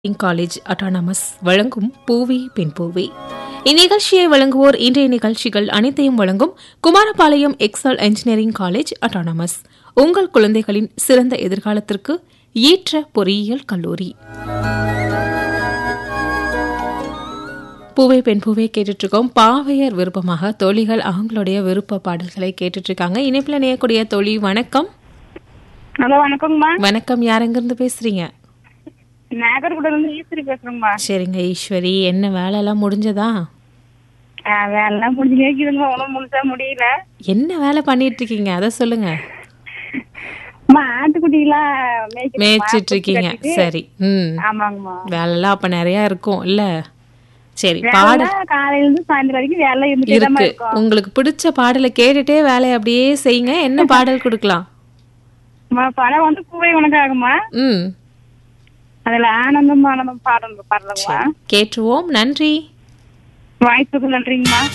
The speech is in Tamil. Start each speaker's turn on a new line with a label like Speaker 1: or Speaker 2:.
Speaker 1: காலேஜ் அட்டானமஸ் வழங்கும் பூவி பெண் பூவி இந்நிகழ்ச்சியை வழங்குவோர் இன்றைய நிகழ்ச்சிகள் அனைத்தையும் வழங்கும் Kumarapalayam excel engineering college autonomous உங்கள் குழந்தைகளின் சிறந்த எதிர்காலத்திற்கு ஏற்ற பொறியியல் கல்லூரி பூவை பெண் பூவை கேட்டுட்டு இருக்கோம் பாவையர் விருப்பமாக தோழிகள் அவங்களுடைய விருப்ப பாடல்களை கேட்டுட்டு இருக்காங்க இணைப்புல நேயக்கூடிய தோழி வணக்கம்
Speaker 2: ஹலோ வணக்கங்கம்மா
Speaker 1: வணக்கம் யார் எங்கிருந்து பேசுறீங்க
Speaker 2: நாகர்கோடில இருந்து ஈஸ்வரி பேசுறேங்கம்மா
Speaker 1: சரிங்க ஈஸ்வரி என்ன வேலையெல்லாம் முடிஞ்சதா
Speaker 2: ஆ, வேலைலாம் முடிஞ்சு கேக்குதுங்க ஒன்றும் முழுசா முடியல
Speaker 1: என்ன வேலை பண்ணிட்டு இருக்கீங்க அதை சொல்லுங்க
Speaker 2: அம்மா ஆட்டுக்குட்டிலாம் மேய்க்கிறேங்கம்மா.
Speaker 1: மேய்ச்சிட்டு இருக்கீங்க
Speaker 2: கட்டிட்டு.
Speaker 1: சரி ம்
Speaker 2: ஆமாங்கம்மா
Speaker 1: வேலைலாம் அப்ப நிறைய இருக்கும் இல்ல சரி பாடல்
Speaker 2: வேலை காலையில இருந்து சாயந்தரம் வரைக்கும் வேலை இருந்துட்டே தான்
Speaker 1: இருக்கு
Speaker 2: இருக்கும்
Speaker 1: உங்களுக்கு பிடிச்ச பாடலை கேட்டுட்டே வேலையை அப்படியே செய்யுங்க என்ன பாடல் கொடுக்கலாம்
Speaker 2: அம்மா, படம் வந்து பூவை உனக்காகுமா
Speaker 1: ம்
Speaker 2: அதுல ஆனந்தம் ஆனந்தம் பாடல் பாடுறோங்கம்மா
Speaker 1: கேட்டுருவோம் நன்றி
Speaker 2: வாய்ப்புக்கு நன்றிங்கம்மா